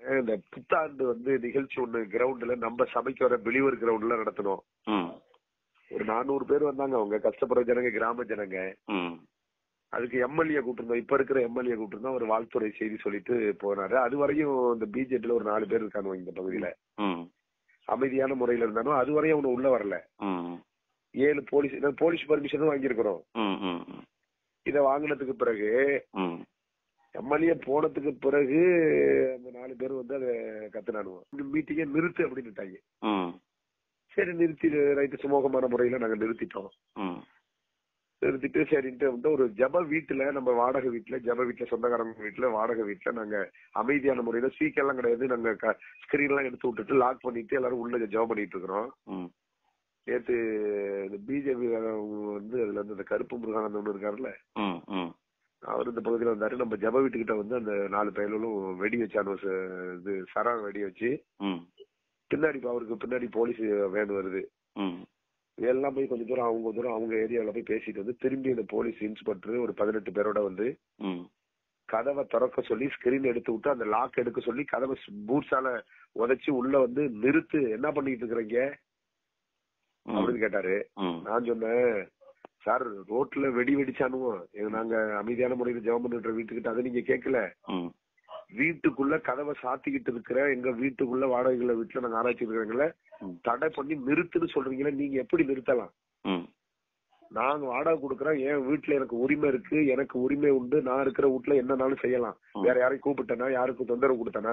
இந்த புத்தாண்டு வந்து நிகழ்ச்சி ஒண்ணு கிரவுண்ட்ல நம்ம சபைக்கு வர பிலிவர் கிரவுண்ட்ல நடத்தணும் ம் ஒரு நானூறு பேர் வந்தாங்க அவங்க கஷ்டப்படுற ஜனங்க கிராம ஜனங்க ம் அதுக்கு எம்எல்ஏ கூப்பிட்டிருந்தோம் இப்ப இருக்கிற எம்எல்ஏ கூப்பிட்டிருந்தோம் ஒரு வாழ்த்துறை செய்தி சொல்லிட்டு போனாரு அது வரையும் இந்த பிஜேபியில ஒரு நாலு பேர் இருக்காங்க இந்த பகுதியில ம் அமைதியான முறையில இருந்தாலும் அது வரையும் அவனு உள்ள வரல ம் ஏழு போலீஸ் போலீஸ் பர்மிஷனும் வாங்கியிருக்கிறோம் ம் ம் ம் இத வாங்கினதுக்கு பிறகு ம் எம்எல்ஏ போனதுக்கு பிறகு அந்த நாலு பேர் வந்து அதை கத்துனானுவோம் இந்த மீட்டிங்கை நிறுத்து அப்படின்னுட்டாங்க ம் சரி நிறுத்தி ரைட்டு சுமூகமான முறையில நாங்க நிறுத்திட்டோம் ம் நிறுத்திட்டு சரின்ட்டு வந்து ஒரு ஜப வீட்டுல நம்ம வாடகை வீட்டுல ஜப வீட்டுல சொந்தக்காரங்க வீட்டுல வாடகை வீட்டுல நாங்க அமைதியான முறையில ஸ்பீக்கர் எல்லாம் கிடையாது நாங்க ஸ்கிரீன் எல்லாம் எடுத்து விட்டுட்டு லாக் பண்ணிட்டு எல்லாரும் உள்ள ஜபம் பண்ணிட்டு இருக்கிறோம் ம் நேத்து இந்த பிஜேபி வந்து அதுல வந்து இந்த கருப்பு முருகானந்த ஒண்ணு இருக்காருல்ல ம் ம் அவர் இந்த பகுதியில வந்தாரு நம்ம ஜப வீட்டுக்கிட்ட வந்து அந்த நாலு பயலும் வெடி வச்சானு இது சரா வெடி வச்சு ம் பின்னாடி இப்ப அவருக்கு பின்னாடி போலீஸ் வேன் வருது ம் எல்லாம் போய் கொஞ்சம் தூரம் அவங்க தூரம் அவங்க ஏரியால போய் பேசிட்டு வந்து திரும்பி இந்த போலீஸ் இன்ஸ்பெக்டர் ஒரு பதினெட்டு பேரோட வந்து ம் கதவை திறக்க சொல்லி ஸ்கிரீன் எடுத்து விட்டு அந்த லாக் எடுக்க சொல்லி கதவை பூட்ஸால உதைச்சு உள்ள வந்து நிறுத்து என்ன பண்ணிட்டு இருக்கிறீங்க அப்படின்னு கேட்டாரு ம் நான் சொன்னேன் சார் ரோட்ல வெடி வெடிச்சானுவோம் எங்க நாங்க அமைதியான முறையில ஜெபம் பண்ணிட்டு வீட்டுக்கிட்ட அதை நீங்க கேட்கல ம் வீட்டுக்குள்ள கதவை சாத்திக்கிட்டு இருக்கிற எங்க வீட்டுக்குள்ள வாடகைகளை வீட்டுல நாங்க ஆராய்ச்சி இருக்கிறவங்கள ம். தடை பண்ணி நிறுத்துன்னு சொல்றீங்களே நீங்க எப்படி நிறுத்தலாம் ம் நாங்க வாடகை கொடுக்கறோம் என் வீட்டுல எனக்கு உரிமை இருக்கு எனக்கு உரிமை உண்டு நான் இருக்கிற வீட்டுல என்னனாலும் செய்யலாம் ம். வேற யாரையும் கூப்பிட்டேனா யாருக்கும் தொந்தரவு கொடுத்தனா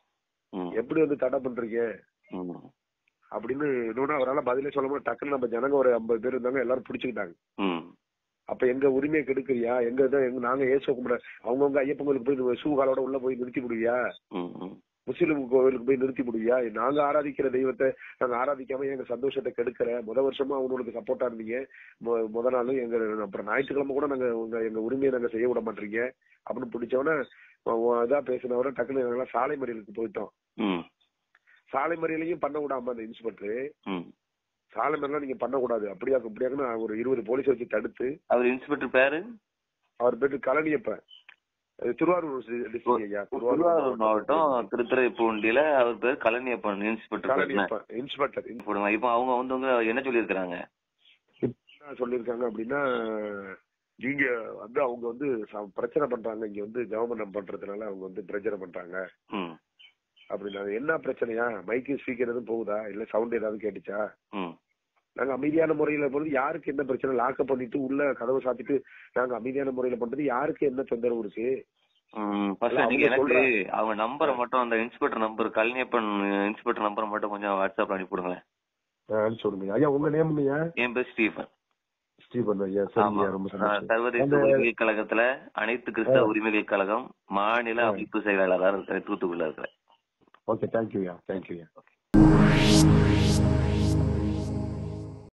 ம் எப்படி வந்து தடை பண்றீங்க ம் அப்படின்னு இன்னொன்னு அவரால பதிலே சொல்ல முடியாது டக்குன்னு நம்ம ஜனங்க ஒரு ஐம்பது பேர் இருந்தாங்க எல்லாரும் பிடிச்சுக்கிட்டாங்க ம் அப்ப எங்க உரிமையை கெடுக்கிறியா எங்க இதை எங்க நாங்க ஏசு கும்பிட அவங்கவுங்க ஐயப்பன் கோயிலுக்கு போய் ஷூ காலோட உள்ள போய் நிறுத்தி விடுவியா ம் ம் முஸ்லிம் கோவிலுக்கு போய் நிறுத்தி விடுவியா நாங்க ஆராதிக்கிற தெய்வத்தை நாங்க ஆராதிக்காம எங்க சந்தோஷத்தை கெடுக்கிற முத வருஷமா அவங்களுக்கு சப்போர்ட்டா இருந்தீங்க மு- முத நாள் எங்க அப்புறம் ஞாயிற்றுக்கிழமை கூட நாங்க உங்க எங்க உரிமையை நாங்க செய்ய விட மாட்டீங்க அப்படின்னு பிடிச்சவன இதா பேசினவரை டக்குனு நாங்கெல்லாம் சாலை மறியலுக்கு போயிட்டோம் ம் சாலை மறியலையும் பண்ண விடாம அந்த இன்ஸ்பெக்டர் ம் சாலை மறியலாம் நீங்க பண்ணக்கூடாது அப்படியா இப்படியாக்குன்னு ஒரு இருபது போலீஸ் வச்சு தடுத்து அவர் இன்ஸ்பெக்டர் பேரு அவர் பேரு கலனியப்ப அது திருவாரூர் டிஸ்ட்ரிக்ட் ஐயா திருவாரூர் மாவட்டம் திருத்துறைப்பூண்டியில அவர் பேர் கலனியப்பன் இன்ஸ்பெக்டர் பேர்ல. கலனியப்ப இன்ஸ்பெக்டர் போடுங்க இப்போ அவங்க வந்து உங்க என்ன சொல்லியிருக்கிறாங்க என்ன சொல்லியிருக்காங்க அப்படின்னா நீங்க வந்து அவங்க வந்து ச- பிரச்சனை பண்றாங்க இங்க வந்து ஜெவமனம் பண்றதுனால அவங்க வந்து பிரச்சனை பண்றாங்க ம் அப்படின்னா என்ன பிரச்சனையா மைக்கு ஸ்பீக்கர் எதுவும் போகுதா இல்ல சவுண்ட் ஏதாவது கேட்டுச்சா ம் நாங்க அமைதியான முறையில பொழுது யாருக்கு என்ன பிரச்சனை லாக்கப் பண்ணிட்டு உள்ள கதவை சாத்திட்டு நாங்க அமைதியான முறையில பண்றது யாருக்கு என்ன தொந்தரவு இருக்கு ம், first இல்ல, நீங்க அவங்க எனக்கு சொல்றாங்க. அவங்க நம்பரை மட்டும் அந்த இன்ஸ்பெக்டர் நம்பர் கல்னியப்பன் இன்ஸ்பெக்டர் நம்பரை மட்டும் கொஞ்சம் வாட்ஸ்அப்ல அனுப்பி விடுங்களேன் சொல்லுங்க ஐயா உங்க நேம் ஐயா என் பேர் ஸ்டீஃபன் ஸ்டீபன் ஐயா ஆமா சரிங்க ரொம்ப ஆ, சந்தோஷம் சர்வதேச அந்த- உரிமைகள் கழகத்துல அனைத்து கிறிஸ்தவ உரிமைகள் கழகம் மாநில அமைப்பு செயலாளராக இருக்கிற தூத்துக்குடியில இருக்கிறேன் ஓகே தேங்க்யூ ஐயா தேங்க்யூ ஐயா